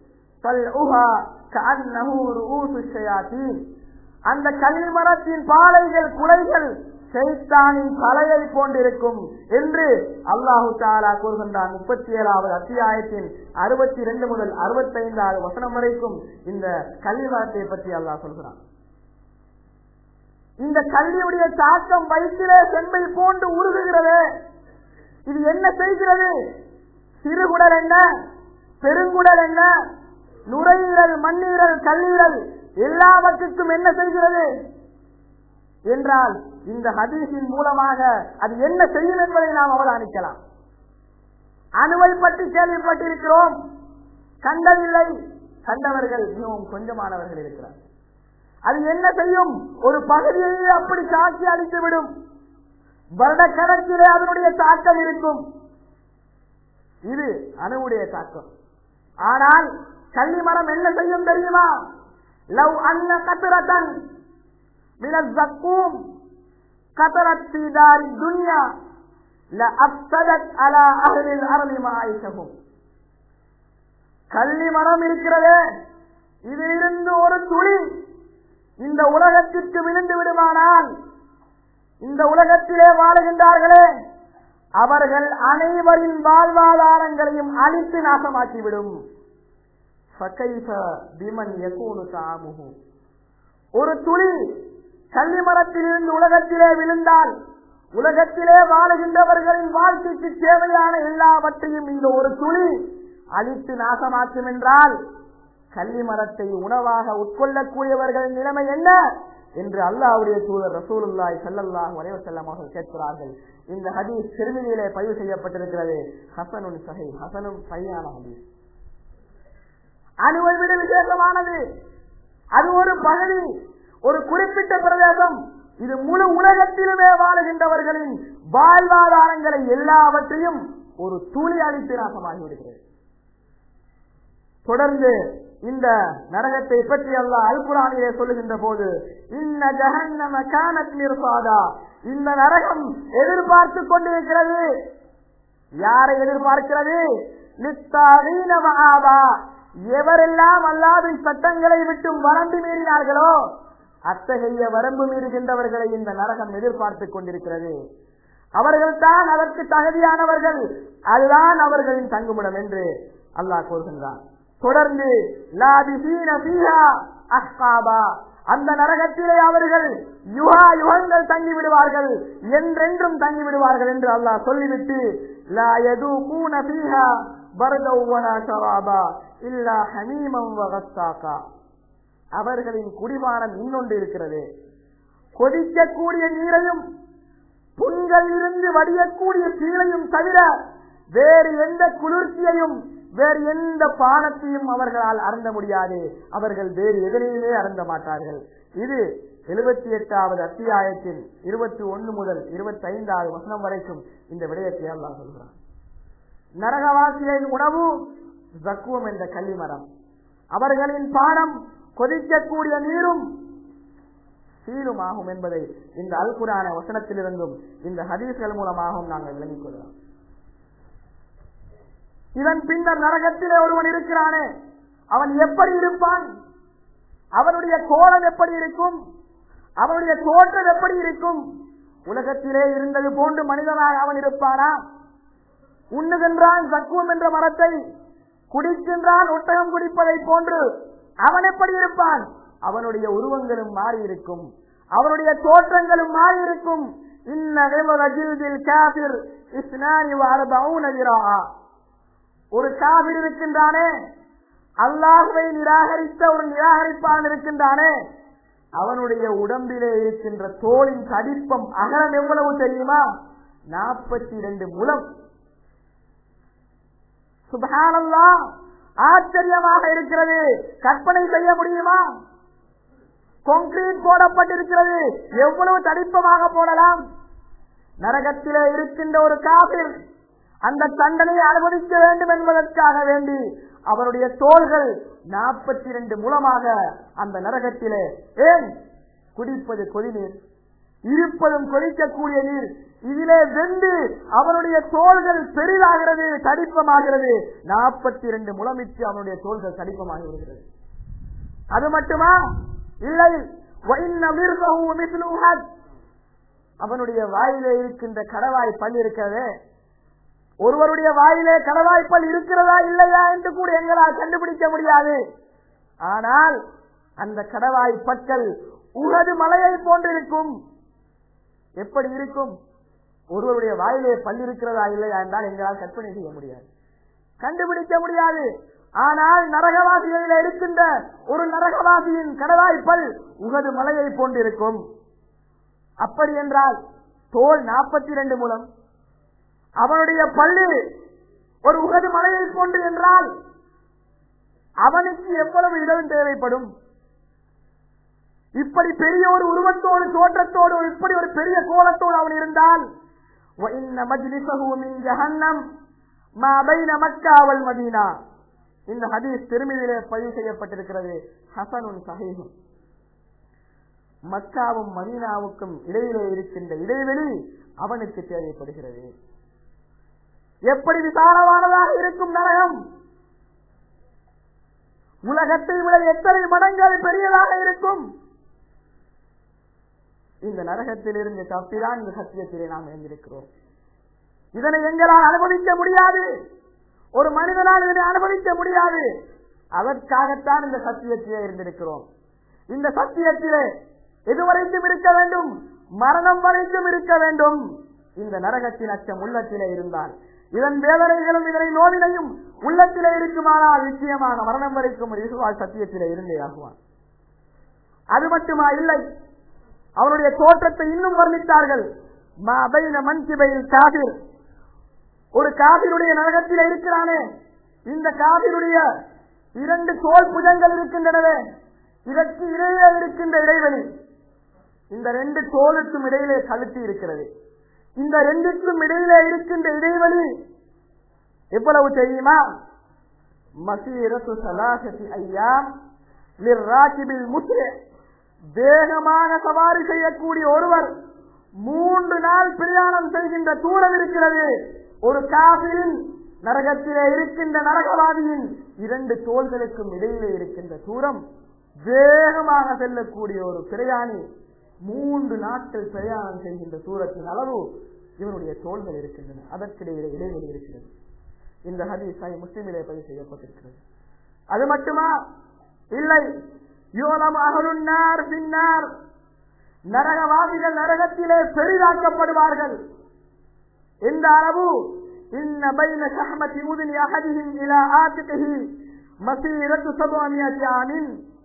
அந்த கல்வி மரத்தின் பாலைகள் குலைகள் சைத்தானின் தலையை போன்றிருக்கும் என்று அல்லாஹு தாலா கூறுகின்றான் முப்பத்தி ஏழாவது அத்தியாயத்தின் அறுபத்தி ரெண்டு முதல் அறுபத்தி ஐந்தாவது வசனம் வரைக்கும் இந்த கல்வி மரத்தை பற்றி அல்லாஹ் சொல்கிறான் இந்த கல்வியுடைய தாக்கம் வயிற்றிலே செம்பை போன்று உருகுகிறது இது என்ன செய்கிறது சிறுகுடல் என்ன பெருங்குடல் என்ன நுரையீரல் மண்ணீரல் கல்லீரல் எல்லாவற்றுக்கும் என்ன செய்கிறது என்றால் இந்த ஹதீஸின் மூலமாக அது என்ன செய்யும் என்பதை நாம் அவதானிக்கலாம் அணுவை பற்றி கேள்விப்பட்டிருக்கிறோம் கண்டதில்லை கண்டவர்கள் மிகவும் கொஞ்சமானவர்கள் இருக்கிறார் அது என்ன செய்யும் ஒரு பகுதியை அப்படி தாக்கி அழித்துவிடும் வருடக்கணக்கிலே அதனுடைய தாக்கம் இருக்கும் இது அணுவுடைய தாக்கம் ஆனால் கள்ளி மரம் என்ன செய்யும் தெரியுமா லவ் அன்ன கத்திரத்தன் மினக்கும் கத்தரத் சீதாரி துன்யா لأفسدت على أهل الأرض معايشهم கள்ளி மரம் இருக்கிறதே இதிலிருந்து ஒரு துளி இந்த உலகத்திற்கு விழுந்து விடுமானால் இந்த உலகத்திலே வாழுகின்றார்களே அவர்கள் அனைவரின் வாழ்வாதாரங்களையும் அழித்து நாசமாக்கிவிடும் ஒரு துளி கள்ளி மரத்திலிருந்து உலகத்திலே விழுந்தால் உலகத்திலே வாழுகின்றவர்களின் வாழ்க்கைக்கு தேவையான எல்லாவற்றையும் இந்த ஒரு துளி அழித்து நாசமாக்கும் என்றால் கள்ளி மரத்தை உணவாக உட்கொள்ளக்கூடியவர்களின் நிலைமை என்ன என்று அல்லாவுடைய தூதர் ரசூலுல்லாய் சல்லல்லாஹ் வரைவசல்லம் அவர்கள் கேட்கிறார்கள் இந்த ஹதீஸ் திருமதியிலே பதிவு செய்யப்பட்டிருக்கிறது ஹசனும் சஹை ஹசனும் சையான ஹதீஸ் அணுவை விட விசேஷமானது அது ஒரு பகுதி ஒரு குறிப்பிட்ட பிரதேசம் இது முழு உலகத்திலுமே வாழுகின்றவர்களின் வாழ்வாதாரங்களை எல்லாவற்றையும் ஒரு துளி அளித்து நாசமாகி விடுகிறது தொடர்ந்து இந்த நரகத்தை பற்றி அல்லாஹ் அல்குரானிலே சொல்லுகின்ற போது இன்ன ஜஹன்னம கானத் மிர்சாதா இந்த நரகம் எதிர்பார்த்து கொண்டிருக்கிறது யாரை எதிர்பார்க்கிறது லித்தாவீன மகாபா எவரெல்லாம் அல்லாவின் சட்டங்களை விட்டு வரம்பு மீறினார்களோ அத்தகைய வரம்பு மீறுகின்றவர்களை இந்த நரகம் எதிர்பார்த்து கொண்டிருக்கிறது அவர்கள் தான் அதற்கு தகுதியானவர்கள் அதுதான் அவர்களின் தங்குமிடம் என்று அல்லாஹ் கூறுகின்றான் தொடர்ந்து அந்த நரகத்திலே அவர்கள் யுகா யுகங்கள் தங்கி விடுவார்கள் என்றென்றும் தங்கி விடுவார்கள் என்று அல்லாஹ் சொல்லிவிட்டு லா யதூகூன ஃபீஹா பர்தவ் வலா ஷராபா இல்லா ஹமீமம் வகஸ்தாகா அவர்களின் குடிபானம் இன்னொன்று இருக்கிறது கொதிக்கக்கூடிய நீரையும் புண்கள் இருந்து வடியக்கூடிய கீழையும் தவிர வேறு எந்த குளிர்ச்சியையும் வேறு எந்த பானத்தையும் அவர்களால் அருந்த முடியாது அவர்கள் வேறு எதனையுமே அருந்த மாட்டார்கள் இது எழுபத்தி எட்டாவது அத்தியாயத்தின் இருபத்தி ஒன்னு முதல் இருபத்தி ஐந்தாவது வசனம் வரைக்கும் இந்த விடயத்தை அல்லாஹ் சொல்கிறான் நரகவாசிகளின் உணவு ஜக்குவம் என்ற கள்ளிமரம் அவர்களின் பானம் கொதிக்கக்கூடிய நீரும் சீலுமாகும் என்பதை இந்த அல்குரான வசனத்திலிருந்தும் இந்த ஹதீஸ்கள் மூலமாகவும் நாங்கள் விளங்கிக் கொள்ளலாம் இதன் பின்னர் நரகத்திலே ஒருவன் இருக்கிறானே அவன் எப்படி இருப்பான் அவனுடைய கோலம் எப்படி இருக்கும் அவனுடைய தோற்றம் எப்படி இருக்கும் உலகத்திலே இருந்தது போன்று மனிதனாக அவன் இருப்பானா உண்ணுகின்றான் சக்குவம் என்ற மரத்தை குடிக்கின்றான் ஒட்டகம் குடிப்பதை போன்று அவன் எப்படி இருப்பான் அவனுடைய உருவங்களும் மாறி இருக்கும் அவனுடைய தோற்றங்களும் மாறி இருக்கும் ஒரு காவிர் இருக்கின்றானே அல்லாஹுவை நிராகரித்த ஒரு நிராகரிப்பான் இருக்கின்றானே அவனுடைய உடம்பிலே இருக்கின்ற தோளின் கடிப்பம் அகலம் எவ்வளவு தெரியுமா நாற்பத்தி இரண்டு முலம் சுபஹானல்லா ஆச்சரியமாக இருக்கிறது கற்பனை செய்ய முடியுமா கொங்கிரீட் போடப்பட்டிருக்கிறது எவ்வளவு தடிப்பமாக போடலாம் நரகத்திலே இருக்கின்ற ஒரு காபிர் அந்த தண்டனையை அனுமதிக்க வேண்டும் என்பதற்காக வேண்டி அவருடைய தோள்கள் நாற்பத்தி இரண்டு மூலமாக அந்த நரகத்திலே ஏன் குடிப்பது கொதிநீர் இருப்பதும் கொதிக்கக்கூடிய நீர் இதிலே வெந்து அவனுடைய தோள்கள் பெரிதாகிறது தடிப்பமாகிறது நாற்பத்தி இரண்டு முளமிட்டு அவனுடைய தோள்கள் தடிப்பமாகி வருகிறது அது மட்டுமா இல்லை அவனுடைய வாயிலே இருக்கின்ற கடவாய் பல் இருக்கிறது ஒருவருடைய வாயிலே கடவாய்ப்பல் இருக்கிறதா இல்லையா என்று கூட எங்களால் கண்டுபிடிக்க முடியாது ஆனால் அந்த கடவாய் பற்கள் உகது மலையை போன்றிருக்கும் எப்படி இருக்கும் ஒருவருடைய வாயிலே பல் இருக்கிறதா இல்லையா என்றால் எங்களால் கற்பனை செய்ய முடியாது கண்டுபிடிக்க முடியாது ஆனால் நரகவாசிகளில் இருக்கின்ற ஒரு நரகவாசியின் கடவாய்ப்பல் உகது மலையை போன்றிருக்கும் அப்படி என்றால் தோல் நாற்பத்தி இரண்டு மூலம் அவனுடைய பள்ளி ஒரு உகது மலையை போன்று என்றால் அவனுக்கு எவ்வளவு இடம் தேவைப்படும் இப்படி பெரிய ஒரு உருவத்தோடு தோற்றத்தோடு இப்படி ஒரு பெரிய கோலத்தோடு அவன் இருந்தால் மதீனா இந்த ஹதீஸ் திருமதியிலே பதிவு செய்யப்பட்டிருக்கிறது ஹசனுன் சஹீஹும் மக்காவும் மதீனாவுக்கும் இடையிலே இருக்கின்ற இடைவெளி அவனுக்கு தேவைப்படுகிறது எப்படி விசாலமானதாக இருக்கும் நரகம் உலகத்தை விட எத்தனை மடங்கு அது பெரியதாக இருக்கும் இந்த நரகத்திலிருந்து தப்பிதான் இந்த சத்தியத்திலே நாம் எழுந்திருக்கிறோம் இதனை எங்களால் அனுபவிக்க முடியாது ஒரு மனிதனால் இதனை அனுபவிக்க முடியாது அதற்காகத்தான் இந்த சத்தியத்திலே இருந்திருக்கிறோம் இந்த சத்தியத்திலே எதுவரைக்கும் இருக்க வேண்டும் மரணம் வரைக்கும் இருக்க வேண்டும் இந்த நரகத்தின் அச்சம் உள்ளத்திலே இருந்தால் இதன் வேதனைகளும் இதனை நோவினையும் உள்ளத்திலே இருக்குமானால் நிச்சயமாக மரணம் வரைக்கும் ஒரு இசுவால் சத்தியத்திலே இருந்தே ஆகுவான் அது மட்டுமா இல்லை அவனுடைய தோற்றத்தை இன்னும் வர்ணித்தார்கள் மன்சிபையில் காபிர் ஒரு காபிருடைய நரகத்திலே இருக்கிறானே இந்த காபிருடைய இரண்டு தோல் புஜங்கள் இருக்கின்றனவே இதற்கு இடையே இருக்கின்ற இடைவெளி இந்த ரெண்டு தோலுக்கும் இடையிலே கழுத்து இருக்கிறது இந்த ரெண்டுக்கும் இடையிலே இருக்கின்ற இடைவெளி எவ்வளவு தெரியுமா மசீரத்து சலாசதி ஐயா முஸ்லே வேகமாக சவாரி செய்யக்கூடிய ஒருவர் மூன்று நாள் பிரயாணம் செய்கின்ற தூரம் இருக்கிறது ஒரு காபிரின் நரகத்திலே இருக்கின்ற நரகவாதியின் இரண்டு தோள்களுக்கும் இடையிலே இருக்கின்ற தூரம் வேகமாக செல்லக்கூடிய ஒரு பிரயாணி மூன்று நாட்கள் பிரயாணம் செய்கின்ற தூரத்தின் அளவு இவனுடைய தோள்கள் இருக்கின்றன அதற்கிடையிலே இடைவெளி இருக்கிறது இந்த ஹதீஸ் முஸ்லிமிலே பதிவு செய்யப்பட்டிருக்கிறது அது மட்டுமா இல்லை யோலம் அகலுன்னார் பின்னார் நரகவாதிகள் நரகத்திலே பெரிதாக்கப்படுவார்கள் எந்த அளவு இன்ன பைன ஷஹ்மதி உதுனி அஹதிஹிம் இலா ஆத்திகிஹி மசீரத்து சபுஅமியத்தி ஆமின்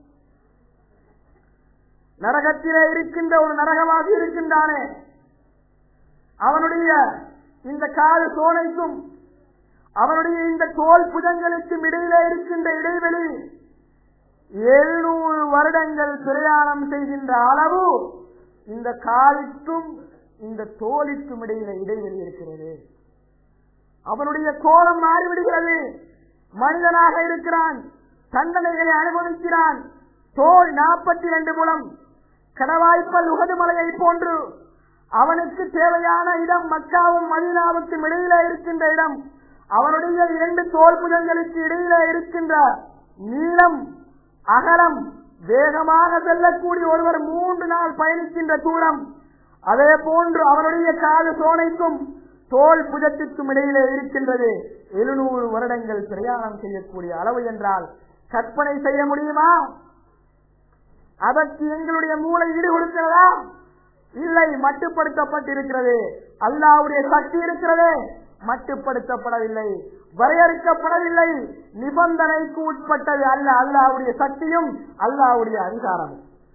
நரகத்திலே இருக்கின்ற ஒரு நரகவாசி இருக்கின்றானே அவனுடைய இந்த காது சோனைக்கும் அவனுடைய இந்த தோல் புஜங்களுக்கும் இடையிலே இருக்கின்ற இடைவெளி எழுநூறு வருடங்கள் பிரயாணம் செய்கின்ற அளவு இந்த காலுக்கும் இந்த தோலுக்கும் இடையில இடைவெளி இருக்கிறது அவனுடைய கோலம் மாறிவிடுகிறது மனிதனாக இருக்கிறான் தண்டனைகளை அனுபவிக்கிறான் தோல் நாற்பத்தி இரண்டு மூலம் கடவாய்ப்பல் உகது மலையை போன்று அவனுக்கு தேவையான இடம் மக்காவும் மதீனாவுக்கும் இடையில இருக்கின்ற இடம் அவனுடைய இரண்டு தோல் புஜங்களுக்கு இடையில இருக்கின்ற நீளம் அகலம் வேகமாக செல்லக்கூடிய ஒருவர் மூன்று நாள் பயணிக்கின்ற தூரம் அதே போன்று அவனுடைய காது சோனைக்கும் தோல் புஜத்திற்கும் இடையிலே இருக்கின்றது எழுநூறு வருடங்கள் பிரயாணம் செய்யக்கூடிய அளவு என்றால் கற்பனை செய்ய முடியுமா அதற்கு எங்களுடைய மூளை ஈடு கொடுக்கிறதா இல்லை மட்டுப்படுத்தப்பட்டிருக்கிறது அல்லாவுடைய சக்தி இருக்கிறது மட்டுப்படுத்தப்படவில்லை வரையறுக்கப்படவில்லை நிபந்தனைக்கு உட்பட்டது அல்ல அல்லாவுடைய சக்தியும் அல்லாவுடைய அதிகாரம்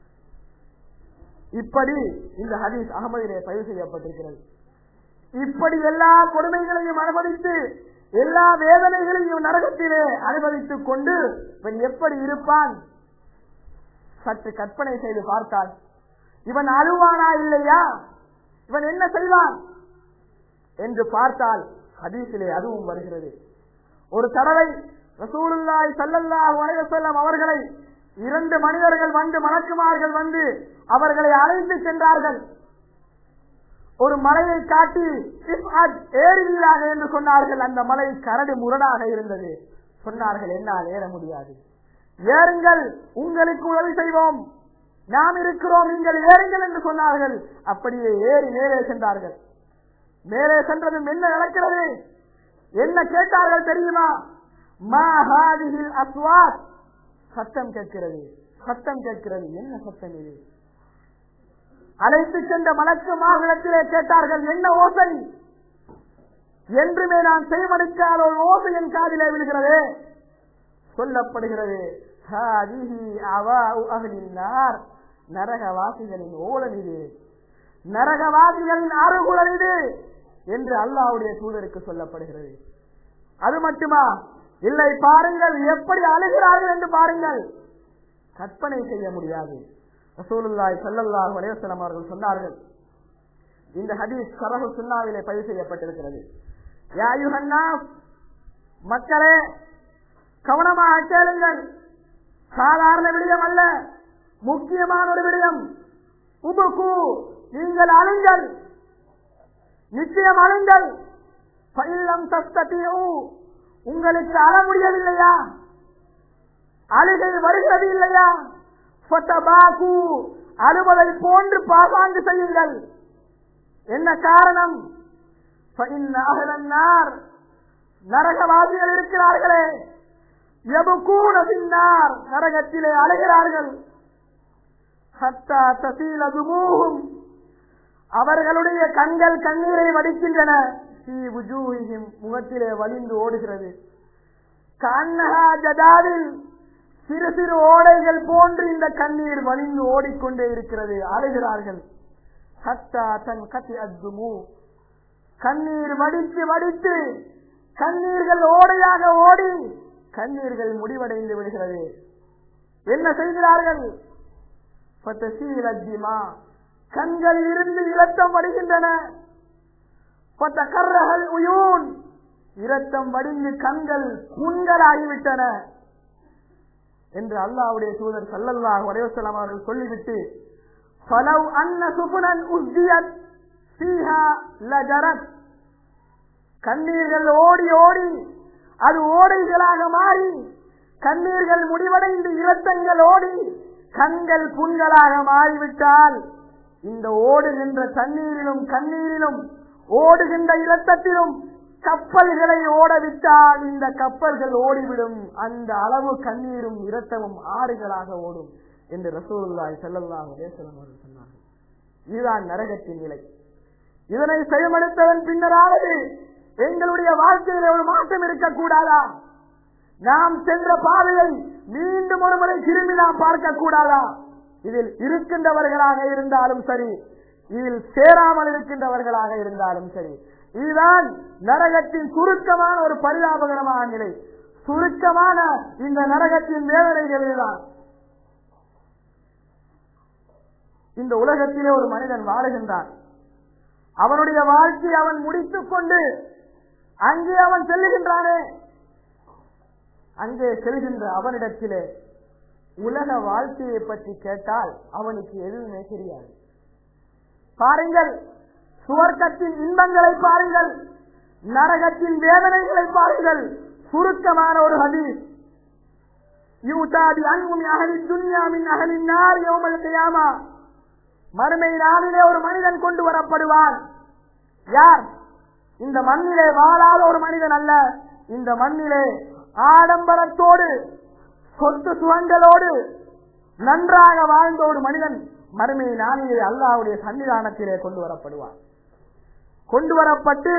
இப்படி இந்த ஹதீஸ் அகமதிலே பதிவு செய்யப்பட்டிருக்கிறது இப்படி எல்லா கொடுமைகளையும் அனுபவித்து எல்லா வேதனைகளையும் நரகத்திலே அனுபவித்துக் கொண்டு இவன் எப்படி இருப்பான் சற்று கற்பனை செய்து பார்த்தால் இவன் அழுவானா இல்லையா இவன் என்ன செய்வான் என்று பார்த்தால் ஹதீஸிலே அதுவும் வருகிறது ஒரு தடவை ரசூலுல்லாய் சல்லல்லாஹு அலைஹி வஸல்லம் அவர்களை இரண்டு மனிதர்கள் வந்து மலக்குமார்கள் வந்து அவர்களை அழைத்து சென்றார்கள் ஒரு மலையை காட்டி இஃப்அத் ஏறுவீராக என்று சொன்னார்கள் அந்த மலை கரடு முரடாக இருந்தது சொன்னார்கள் என்னால் ஏற முடியாது ஏறுங்கள் உங்களுக்கு உதவி செய்வோம் நாம் இருக்கிறோம் நீங்கள் ஏறுங்கள் என்று சொன்னார்கள் அப்படியே ஏறி மேலே சென்றார்கள் மேலே சென்றதும் என்ன நடக்கிறது என்ன கேட்டார்கள் தெரியுமா மஹாதிகில் அஸ்வாத் சத்தம் கேட்கிறது சத்தம் கேட்கிறது என்ன சத்தம் இது அழைத்து சென்ற மலக்கு மாநிலத்திலே கேட்டார்கள் என்ன ஓசை என்றுமே நான் செய்வனுக்காத ஒரு ஓசை என் காதிலே விழுகிறது சொல்லப்படுகிறது ஹாதிஹி அவாஉ அஹ்லின் நார். நரகவாசிகளின் ஓலம் இது நரகவாசிகளின் அருகுழல் இது என்று அல்லாவுடைய தூதருக்கு சொல்லப்படுகிறது அது மட்டுமா இல்லை பாருங்கள் எப்படி அழுகிறார்கள் என்று பாருங்கள் கற்பனை செய்ய முடியாது ரசூலுல்லாய் ஸல்லல்லாஹு அலைஹி வஸல்லம் அவர்கள் சொன்னார்கள் இந்த ஹதீஸ் சரஹு சுன்னாவிலே பதிவு செய்யப்பட்டிருக்கிறது யா அய்யுஹன்னாஸ் மக்களே கவனமாக கேளுங்கள் சாதாரண விடயம் அல்ல முக்கியமான ஒரு விடயம் உபுகு நீங்கள் அழுங்கள் நிச்சயம் அழுங்கள் பயிலம் தஸ்தீவு உங்களுக்கு அழ முடியவில்லையா அழுகை வருகிறது இல்லையா ஃபதபாகு, அழுவதை போன்று பாசாங்கு செய்யுங்கள் என்ன காரணம் فإن أهل النار நரகவாசிகள் இருக்கிறார்களே எபுக்கூன பின்னார் நரகத்திலே அழுகிறார்கள் ஹத்தா தசீல துமூஹும் அவர்களுடைய கண்கள் கண்ணீரை வடிக்கின்றன ஸ்ரீ வுஜூஹிஹிம் முகத்திலே வலிந்து ஓடுகிறது கண்ணஹா ஜதாவில் சிறு சிறு ஓடைகள் போன்று இந்த கண்ணீர் வலிந்து ஓடிக்கொண்டே இருக்கிறது அழுகிறார்கள் ஹத்தா தன் கத்தி அத்துமு கண்ணீர் வடித்து வடித்து கண்ணீர்கள் ஓடையாக ஓடி கண்ணீர்கள் முடிவடைந்து விடுகிறது என்ன செய்கிறார்கள் ஃபதசீல் அத்திமா கண்களில் இருந்து இரத்தம் வடிகின்றன ஃபதகர்ரஹல் உயூன் இரத்தம் வடிந்து கண்கள் புண்களாகிவிட்டன என்று அல்லாஹ்வுடைய தூதர் ஸல்லல்லாஹு அலைஹி வஸல்லம் அவர்கள் சொல்லிவிட்டு ஃபலவ் அன்ன சுபுனன் உஸ்தியத் ஃபீஹா லஜரத் கண்ணீர்கள் ஓடி ஓடி அது ஓடைகளாக மாறி கண்ணீர்கள் முடிவடைந்து இரத்தங்கள் ஓடி கண்கள் புண்களாக மாறிவிட்டால் இந்த ஓடுகின்ற தண்ணீரிலும் கண்ணீரிலும் ஓடுகின்ற இரத்தத்திலும் கப்பல்களை ஓடவிட்டால் இந்த கப்பல்கள் ஓடிவிடும் அந்த அளவு கண்ணீரும் இரத்தமும் ஆறுகளாக ஓடும் என்று ரசூலுல்லாஹி ஸல்லல்லாஹு அலைஹி வஸல்லம் அவர்கள் சொன்னார்கள் இதுதான் நரகத்தின் நிலை இதனை செயல்படுத்தவன் பின்னராவது எங்களுடைய வாழ்க்கையில ஒரு மாற்றம் இருக்கக்கூடாதா நாம் சென்ற பாதையை மீண்டும் ஒரு முறை திரும்பி நாம் பார்க்க கூடாதா இதில் இருக்கின்றவர்களாக இருந்தாலும் சரி இதில் சேராமல் இருக்கின்றவர்களாக இருந்தாலும் சரி இதுதான் நரகத்தின் சுருக்கமான ஒரு பரிதாபகரமான நிலை சுருக்கமான இந்த நரகத்தின் வேதனைகளில்தான் இந்த உலகத்திலே ஒரு மனிதன் வாழுகின்றான் அவனுடைய வாழ்க்கையை அவன் முடித்துக் கொண்டு அங்கே அவன் செல்லுகின்றானே அங்கே செல்கின்ற அவனிடத்திலே உலக வாழ்க்கையை பற்றி கேட்டால் அவனுக்கு எதுவுமே தெரியாது பாருங்கள் சுவர்க்கத்தின் இன்பங்களை பாருங்கள் நரகத்தின் வேதனைகளை பாருங்கள் சுருக்கமான ஒரு ஹதீஸ் யூதாதி அன்பும் அகலி துன்யாமின் அகலின் நார் யோமல் கியாமா மறுமை நாளிலே ஒரு மனிதன் கொண்டு வரப்படுவான் யார் இந்த மண்ணிலே வாழாத ஒரு மனிதன் அல்ல இந்த மண்ணிலே ஆடம்பரத்தோடு சொத்து சுகங்களோடு நன்றாக வாழ்ந்த ஒரு மனிதன் மறுமை நாளிலே அல்லாவுடைய சன்னிதானத்திலே கொண்டு வரப்படுவான் கொண்டு வரப்பட்டு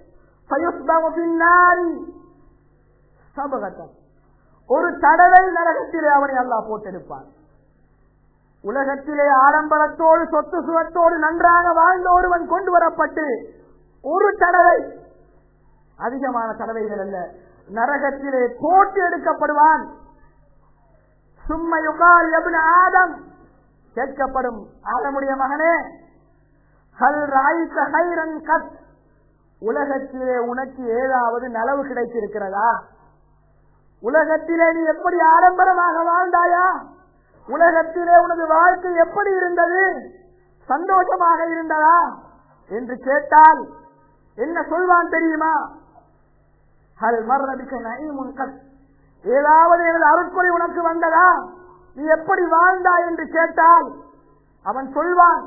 ஒரு தடவை நரகத்திலே அவனை அல்லாஹ் போட்டெடுப்பான் உலகத்திலே ஆடம்பரத்தோடு சொத்து சுகத்தோடு நன்றாக வாழ்ந்த ஒருவன் கொண்டு வரப்பட்டு ஒரு தடவை அதிகமான தடவைகள் அல்ல நரகத்திலே போட்டு எடுக்கப்படுவான் சும்மையுகால் எபின் ஆதம் கேட்கப்படும் ஆதமுடைய மகனே ஹல் ராய்த்த ஹைரன் கத் உலகத்திலே உனக்கு ஏதாவது நலவு கிடைத்திருக்கிறதா உலகத்திலே நீ எப்படி ஆடம்பரமாக வாழ்ந்தாயா உலகத்திலே உனது வாழ்க்கை எப்படி இருந்தது சந்தோஷமாக இருந்ததா என்று கேட்டால் என்ன சொல்வான் தெரியுமா ஹல் மர்ரபிக்க நைமுன் கத் ஏதாவது எனது அருட்கொலை உனக்கு வந்ததா நீ எப்படி வாழ்ந்தாய் என்று கேட்டால் அவன் சொல்வான்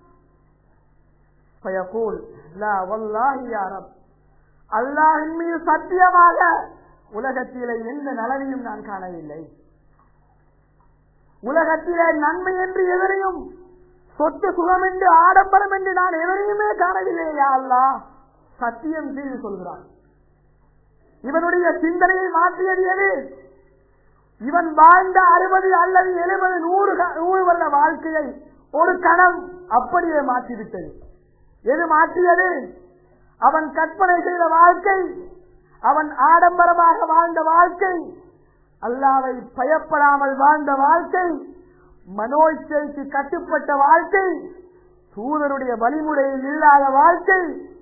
அல்லாஹின் மீது சத்தியமாக உலகத்திலே எந்த நலனையும் நான் காணவில்லை உலகத்திலே நன்மை என்று எதனையும் சொத்து சுகம் என்று ஆடம்பரம் என்று நான் எதனையுமே காணவில்லை அல்லா சத்தியம் செய்து சொல்கிறான் இவனுடைய சிந்தனையை மாற்றியது எது இவன் வாழ்ந்த அறுபது அல்லது எழுபது நூறு நூறு வருட வாழ்க்கையை ஒரு கணம் அப்படியே மாற்றிவிட்டது எது மாற்றியது அவன் கற்பனை செய்த வாழ்க்கை அவன் ஆடம்பரமாக வாழ்ந்த வாழ்க்கை அல்லாவை பயப்படாமல் வாழ்ந்த வாழ்க்கை மனோச்சைக்கு கட்டுப்பட்ட வாழ்க்கை தூதருடைய வழிமுறையில் இல்லாத வாழ்க்கை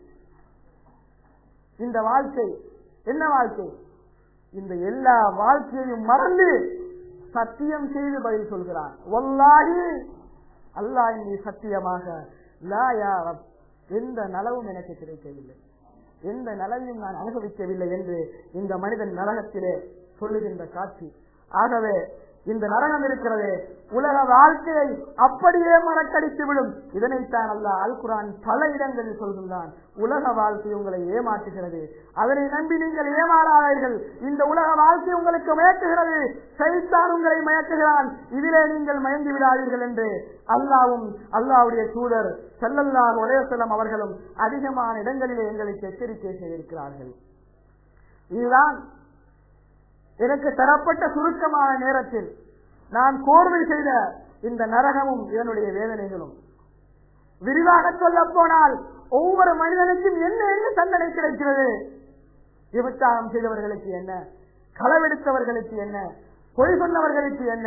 இந்த வாழ்க்கை என்ன வாழ்க்கை இந்த எல்லா வாழ்க்கையையும் மறந்து சத்தியம் செய்து பதில் சொல்கிறான் ஒல்லாகி அல்லாஹ் நீ சத்தியமாக லா யா ரப் எந்த நலவும் எனக்கு கிடைக்கவில்லை எந்த நலவையும் நான் அனுபவிக்கவில்லை என்று இந்த மனிதன் நரகத்திலே சொல்லுகின்ற காட்சி ஆகவே இந்த நரகம் இருக்கிறதே உலக வாழ்க்கையை அப்படியே மறக்கடித்து விடும் இதனைத்தான் அல்ல அல் குரான் பல இடங்களில் சொல்கின்றான் உலக வாழ்க்கை உங்களை ஏமாற்றுகிறது அதனை நம்பி நீங்கள் ஏமாறாதீர்கள் இந்த உலக வாழ்க்கை உங்களுக்கு மயக்குகிறது சைத்தான் உங்களை மயக்குகிறான் இதிலே நீங்கள் மயங்கி விடாதீர்கள் என்று அல்லாவும் அல்லாவுடைய தூதர் செல்லல்லாஹ் ஒரே செல்லம் அவர்களும் அதிகமான இடங்களிலே எங்களுக்கு எச்சரிக்கை செய்திருக்கிறார்கள் இதுதான் எனக்கு தரப்பட்ட சுருக்கமான நேரத்தில் நான் கோர்வை செய்த இந்த நரகமும் இதனுடைய வேதனைகளும் விரிவாக சொல்ல போனால் ஒவ்வொரு மனிதனுக்கும் என்ன என்ன தண்டனை கிடைக்கிறது விபச்சாரம் செய்தவர்களுக்கு என்ன களவெடுத்தவர்களுக்கு என்ன பொய் சொன்னவர்களுக்கு என்ன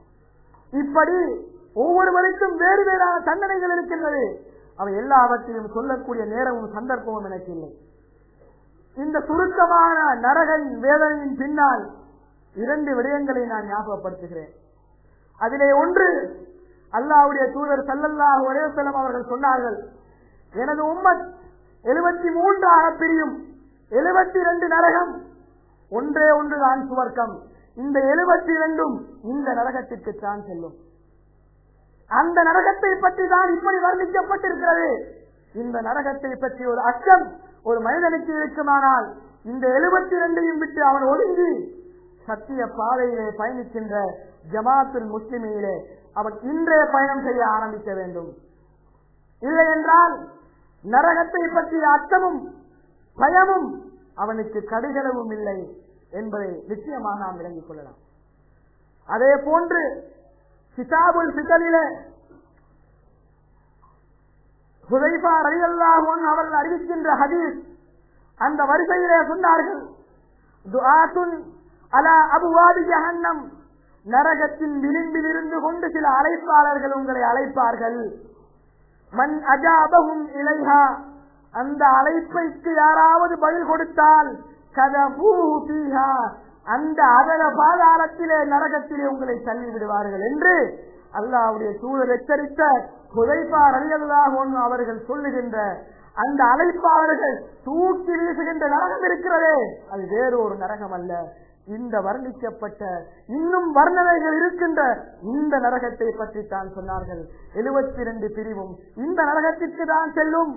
இப்படி ஒவ்வொருவருக்கும் வேறு வேறான தண்டனைகள் இருக்கின்றது அவை எல்லாவற்றையும் சொல்லக்கூடிய நேரமும் சந்தர்ப்பமும் எனக்கு இல்லை இந்த சுருக்கமான நரகன் வேதனையின் பின்னால் இரண்டு விடயங்களை நான் ஞாபகப்படுத்துகிறேன் அதிலே ஒன்று அல்லாவுடைய தூதர் சல்லல்லாஹ் ஒரேசலம் அவர்கள் சொன்னார்கள் எனது உம்மத் எழுபத்தி மூன்றாக பிரியும் எழுபத்தி இரண்டு நரகம் ஒன்றே ஒன்றுதான் சுவர்க்கம் இந்த எழுபத்தி இரண்டும் இந்த நரகத்திற்கு தான் செல்லும் அந்த நரகத்தை பற்றி தான் இப்படி வர்ணிக்கப்பட்டிருக்கிறது இந்த நரகத்தை பற்றி ஒரு அச்சம் ஒரு மனிதனுக்கு இருக்குமானால் இந்த எழுபத்தி இரண்டையும் விட்டு அவன் ஒதுங்கி சத்திய பாதையிலே பயணிக்கின்ற ஜமாத்துல் முஸ்லிமிலே அவன் இன்றே பயணம் செய்ய ஆரம்பிக்க வேண்டும் இல்லை என்றால் நரகத்தை பற்றிய அச்சமும் பயமும் அவனுக்கு கடுகளவும் இல்லை என்பதை நிச்சயமாக நாம் விளங்கிக் கொள்ளலாம் அதே போன்று கிதாபுல் சிதலிலே ஹுதைஃபா ரலியல்லாஹு அவர்கள் அறிவிக்கின்ற ஹதீஸ் அந்த வரிசையிலே சொன்னார்கள் துஆத்துன் அலா அபுவாதி ஜஹன்னம் நரகத்தின் விளிம்பில் இருந்து கொண்டு சில அழைப்பாளர்கள் உங்களை அழைப்பார்கள் மன் அஜாபகும் இலைஹா அந்த அழைப்பைக்கு யாராவது பதில் கொடுத்தால் கதபூஹு ஃபீஹா அந்த அதர பாதாளத்திலே நரகத்திலே உங்களை தள்ளி விடுவார்கள் என்று அல்லாவுடைய சூழல் எச்சரித்த புதைப்பார் அல்லதாக அவர்கள் சொல்லுகின்ற அந்த அழைப்பாளர்கள் தூக்கி வீசுகின்ற நரகம் இருக்கிறதே அது வேறு ஒரு நரகம் அல்ல இந்த வர்ணிக்கப்பட்ட இன்னும் வர்ணனைகள் இருக்கின்ற இந்த நரகத்தை பற்றி தான் சொன்னார்கள் எழுபத்தி இரண்டு பிரிவும் இந்த நரகத்திற்கு தான் செல்லும்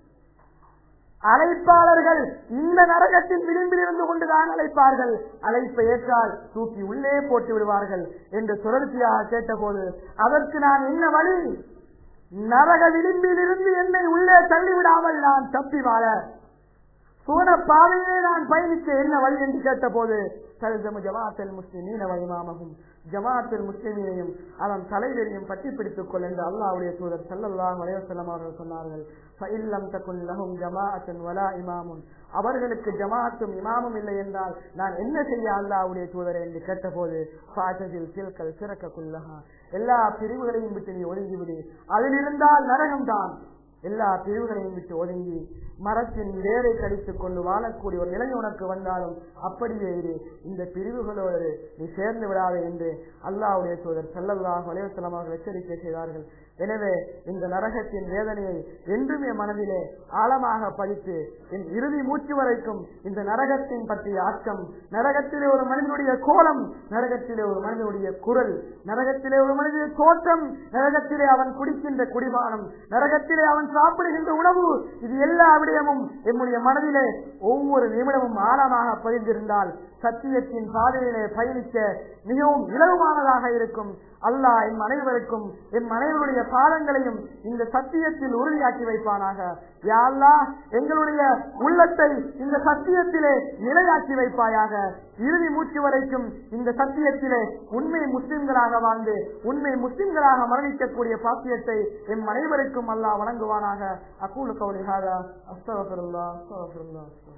அழைப்பாளர்கள் இந்த நரகத்தின் விளிம்பில் இருந்து கொண்டுதான் அழைப்பார்கள் அழைப்பை ஏற்றால் தூக்கி உள்ளே போட்டு விடுவார்கள் என்று சுழற்சியாக கேட்டபோது அதற்கு நான் என்ன வழி நரக விளிம்பில் இருந்து என்னை உள்ளே தள்ளிவிடாமல் நான் தப்பி வாழ சூன பாதையிலே நான் பயணிக்க என்ன வழி என்று கேட்டபோது தல்ஜமு ஜமாத்தல் முஸ்லிமீன வைமாமகும் ஜமாத்தில் முஸ்லிமீனையும் அதன் தலைவரையும் பற்றி பிடித்துக் கொள் என்று அல்லாவுடைய தூதர் சல்லல்லாஹ் அலைவசல்லம் அவர்கள் சொன்னார்கள் ஃபஇல்லம் தகுன் லஹும் ஜமாஅத்துன் வலா இமாமுன் அவர்களுக்கு ஜமாத்தும் இமாமும் இல்லை என்றால் நான் என்ன செய்ய அல்லாவுடைய தூதர் என்று கேட்டபோது பாசதில் சில்கல் சிறக்க குல்லஹா எல்லா பிரிவுகளையும் விட்டு நீ ஒதுங்கிவிடு அதில் இருந்தால் நரகம் தான் எல்லா பிரிவுகளையும் விட்டு ஒதுங்கி மரத்தின் வேரை கடித்துக் கொண்டு வாழக்கூடிய ஒரு நிலை உனக்கு வந்தாலும் அப்படியே இரு இந்த பிரிவுகளோடு நீ சேர்ந்து விடாதே என்று அல்லாவுடைய தூதர் செல்லல்லாஹ் வலைவசலம் அவர்கள் எச்சரிக்கை செய்தார்கள் எனவே இந்த நரகத்தின் வேதனையை என்றும் என் மனதிலே ஆழமாக படித்து என் இறுதி மூச்சு வரைக்கும் இந்த நரகத்தின் பற்றிய ஆக்கம் நரகத்திலே ஒரு மனிதனுடைய கோலம் நரகத்திலே ஒரு மனிதனுடைய குரல் நரகத்திலே ஒரு மனிதனுடைய தோற்றம் நரகத்திலே அவன் குடிக்கின்ற குடிபானம் நரகத்திலே அவன் சாப்பிடுகின்ற உணவு இது எல்லா விடயமும் என்னுடைய மனதிலே ஒவ்வொரு நிமிடமும் ஆழமாக பதிந்திருந்தால் சத்தியத்தின் பாதையிலே பயணிக்க மிகவும் இலகுமானதாக இருக்கும் அல்லாஹ் எம் அனைவருக்கும் எம் அனைவருடைய பாதங்களையும் இந்த சத்தியத்தில் உறுதியாக்கி வைப்பானாக யா அல்லாஹ் எங்களுடைய உள்ளத்தை இந்த சத்தியத்திலே நிலையாக்கி வைப்பாயாக இறுதி மூச்சு வரைக்கும் இந்த சத்தியத்திலே உண்மை முஸ்லிம்களாக வாழ்ந்து உண்மை முஸ்லிம்களாக மரணிக்கக்கூடிய பாக்கியத்தை எம் அனைவருக்கும் அல்லாஹ் வழங்குவானாக அக்கூலு கவுலிஹாதா அஸ்தவஃபிருல்லாஹ் அஸ்தவஃபிருல்லாஹ்